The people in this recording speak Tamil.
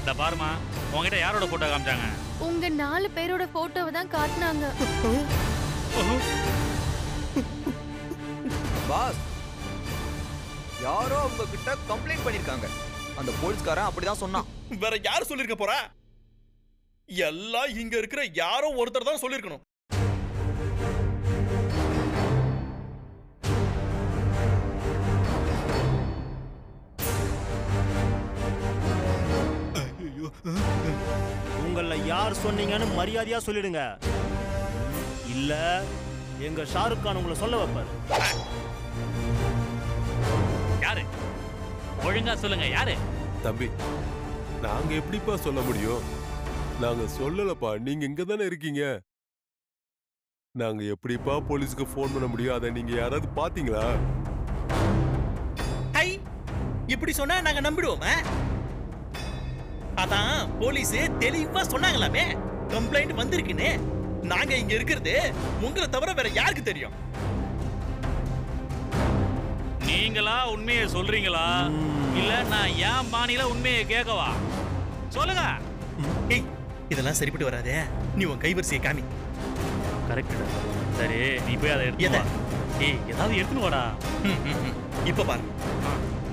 இந்த பாருமா உங்ககிட்ட யாரோட போட்டோ காமிச்சாங்க உங்க நாலு பேரோட போட்டோவை தான் காட்டினாங்க பாஸ் யாரோ அவங்க கிட்ட கம்ப்ளைண்ட் பண்ணிருக்காங்க அந்த போலீஸ்காரன் அப்படிதான் சொன்னான் வேற யார் சொல்லிருக்க போறா எல்லாம் இங்க இருக்கிற யாரோ ஒருத்தர் தான் சொல்லிருக்கணும் உங்கள யார் சொன்னீங்கன்னு மரியாதையா சொல்லிடுங்க இல்ல எங்க ஷாருக் கான் உங்களை சொல்ல வைப்பாரு யாரு ஒழுங்கா சொல்லுங்க யாரு தம்பி நாங்க எப்படிப்பா சொல்ல முடியும் நாங்க சொல்லலப்பா நீங்க இங்க தானே இருக்கீங்க நாங்க எப்படிப்பா போலீஸ்க்கு ஃபோன் பண்ண முடியும் அதை நீங்க யாராவது பாத்தீங்களா ஐ இப்படி சொன்னா நாங்க நம்பிடுவோமா அதான் போலீஸ் தெளிவா சொன்னாங்களாமே கம்ப்ளைண்ட் வந்திருக்குன்னு நாங்க இங்க இருக்கிறது உங்களை தவிர வேற யாருக்கு தெரியும் நீங்களா உண்மையை சொல்றீங்களா இல்ல நான் ஏன் பாணியில உண்மையை கேட்கவா சொல்லுங்க ஏய் இதெல்லாம் சரிப்பட்டு வராதே நீ உன் கைவரிசையை காமி கரெக்ட் சரி நீ போய் அதை எடுத்து எதை? வா. ஏய் ஏதாவது எடுத்துன்னு வாடா ம், ம், ம். இப்ப பாரு